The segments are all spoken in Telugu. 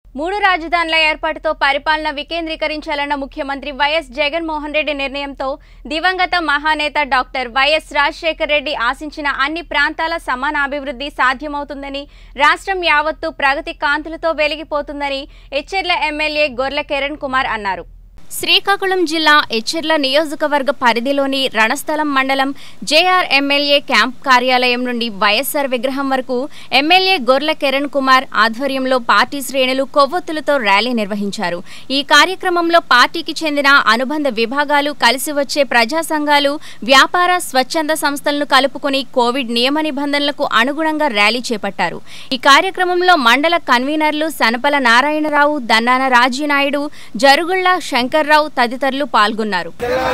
మూడు రాజధానుల ఏర్పాటుతో పరిపాలన వికేంద్రీకరించాలన్న ముఖ్యమంత్రి వైఎస్ జగన్మోహన్ రెడ్డి నిర్ణయంతో దివంగత మహానేత డాక్టర్ వైఎస్ రాజశేఖర రెడ్డి ఆశించిన అన్ని ప్రాంతాల సమానాభివృద్ధి సాధ్యమవుతుందని రాష్ట్రం యావత్తు ప్రగతి కాంతులతో వెలిగిపోతుందని ఎచ్చెర్ల ఎమ్మెల్యే గొర్ల కిరణ్ కుమార్ అన్నారు శ్రీకాకుళం జిల్లా ఎచ్చెర్ల నియోజకవర్గ పరిధిలోని రణస్థలం మండలం జేఆర్ ఎమ్మెల్యే క్యాంప్ కార్యాలయం నుండి వైఎస్సార్ విగ్రహం వరకు ఎమ్మెల్యే గొర్ల కిరణ్ కుమార్ ఆధ్వర్యంలో పార్టీ శ్రేణులు కొవ్వొత్తులతో ర్యాలీ నిర్వహించారు ఈ కార్యక్రమంలో పార్టీకి చెందిన అనుబంధ విభాగాలు కలిసి వచ్చే ప్రజా సంఘాలు వ్యాపార స్వచ్ఛంద సంస్థలను కలుపుకుని కోవిడ్ నియమ నిబంధనలకు అనుగుణంగా ర్యాలీ చేపట్టారు ఈ కార్యక్రమంలో మండల కన్వీనర్లు సనపల నారాయణరావు దన్నాన రాజీనాయుడు జరుగుళ్ల శంకర్రావు తదితరులు పాల్గొన్నారు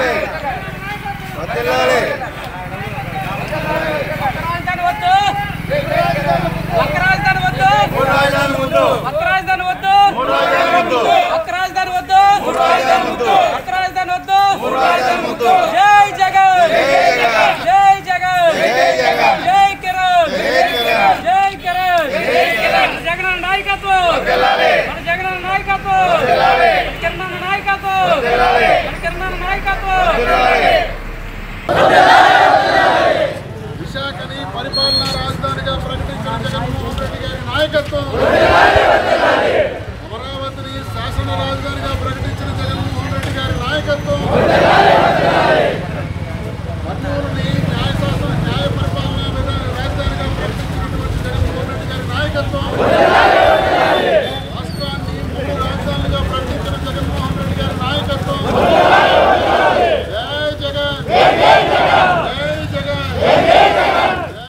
రాజధాని వద్దు ఒక్క రాజధాని వద్దు ఒక్క రాజధాని వద్దు ఒక్క రాజధాని వద్దు ఒక్క రాజధాని వద్దు జై జగన్ జై జగన్ జై కిరణ్ జై కిరణ్ జగన్ నాయకత్వం మన జగన్ నాయకత్వం కిరణ్ నాయకత్వం మన కిరణ్ నాయకత్వం విశాఖని పరిపాలనా రాజధానిగా ప్రకటించిన జగన్మోహన్ రెడ్డి గారి నాయకత్వం